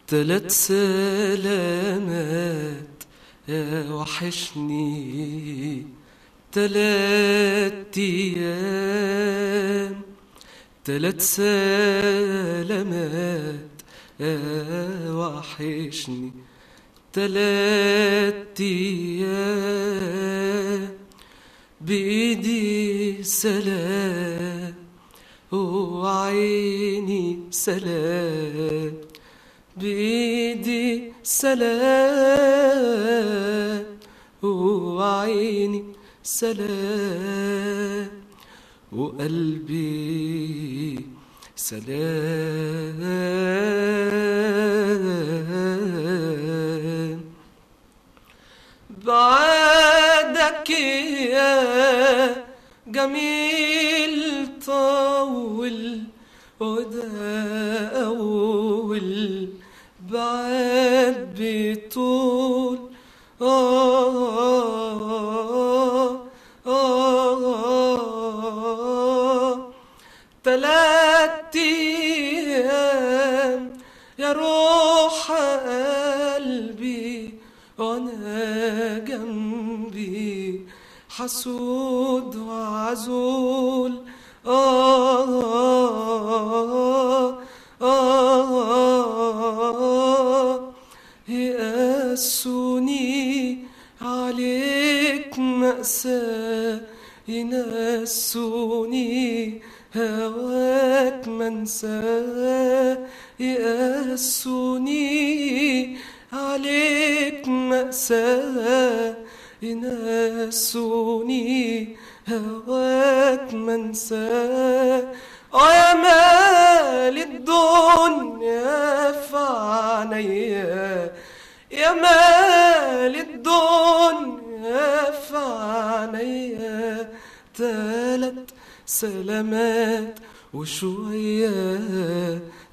تلات سلامات يا وحشني تلات ايام تلات سلامات يا وحشني تلات ايام بايدي سلام وعيني سلام بإيدي سلام وعيني سلام وقلبي سلام بعدك يا جميل طول وده أول بعد بطول آه آه آه تلات أيام يا روح قلبي وأنا جنبي حسود وعزول آه آه آه يقاسوني عليك مأساة ينسوني هواك منساه يقاسوني عليك مأساة ينسوني هواك منساه اه يا مال الدنيا في عينيا يا مال الدنيا في عينيا تلات سلامات وشوية